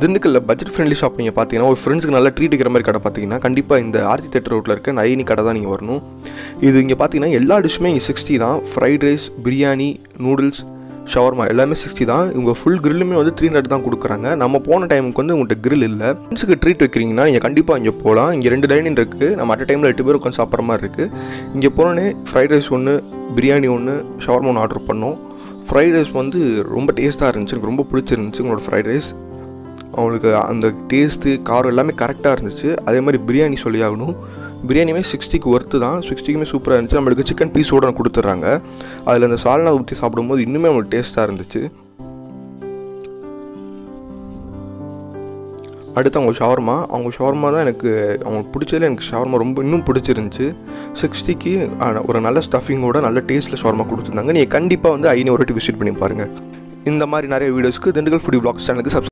திண்டுக்கல்ல budget friendly shop நீங்கள் பார்த்தீங்கன்னா ஒரு ஃப்ரெண்ட்ஸுக்கு நல்லா ட்ரீட் இருக்கிற மாதிரி கடை பார்த்தீங்கன்னா கண்டிப்பாக இந்த ஆர்த்தி தேட்டர் ரோட்டில் இருக்க இந்த ஐனி கடை தான் நீங்கள் வரணும் இது இங்கே பார்த்தீங்கன்னா எல்லா டிஷ்ஷுமே இங்கே சிக்ஸ்டி தான் fried rice biryani noodles shawarma எல்லாமே சிக்ஸ்டி தான் இவங்க ஃபுல் கிரில்லுமே வந்து த்ரீ ஹண்ட்ரட் தான் கொடுக்குறாங்க நம்ம போன டைமுக்கு வந்து உங்கள்கிட்ட grill இல்லை ஃப்ரெண்ட்ஸுக்கு ட்ரீட் வைக்கிறீங்கன்னா நீங்கள் கண்டிப்பாக இங்கே போகலாம் இங்கே ரெண்டு டைனிங் இருக்குது நம்ம அட் டைமில் எட்டு பேர் உட்காந்து சாப்பிட்ற மாதிரி இருக்குது இங்கே போனோடனே ஃப்ரைட் ரைஸ் ஒன்று பிரியாணி ஒன்று ஷவர்மா ஒன்று ஆர்டர் பண்ணோம் ஃப்ரைட் ரைஸ் வந்து ரொம்ப டேஸ்ட்டாக இருந்துச்சு எனக்கு ரொம்ப பிடிச்சிருந்துச்சு உங்களோட ஃப்ரைட் ரைஸ் அவங்களுக்கு அந்த டேஸ்ட்டு காரம் எல்லாமே கரெக்டாக இருந்துச்சு அதே மாதிரி பிரியாணி சொல்லி ஆகணும் பிரியாணியுமே சிக்ஸ்டிக்கு ஒர்த்து தான் சிக்ஸ்டிக்குமே சூப்பராக இருந்துச்சு நம்மளுக்கு சிக்கன் பீஸோட கொடுத்துட்றாங்க அதில் அந்த சால்னா ஊற்றி சாப்பிடும்போது இன்னுமே அவங்களுக்கு டேஸ்ட்டாக இருந்துச்சு அடுத்து அவங்க ஷவர்மா அவங்க ஷவர்மா தான் எனக்கு அவங்களுக்கு பிடிச்சதுல எனக்கு ஷவர்மா ரொம்ப இன்னும் பிடிச்சிருந்துச்சு சிக்ஸ்டிக்கு ஒரு நல்ல ஸ்டஃபிங்கோட நல்ல டேஸ்ட்டில் ஷவர்மா கொடுத்துருந்தாங்க நீங்கள் கண்டிப்பாக வந்து ஐநூறு வாட்டி விசிட் பண்ணி பாருங்கள் இந்த மாதிரி நிறைய வீடியோஸ்க்கு திண்டுக்கல் ஃபுடி vlogs சேனலுக்கு சப்ஸ்கிரைப்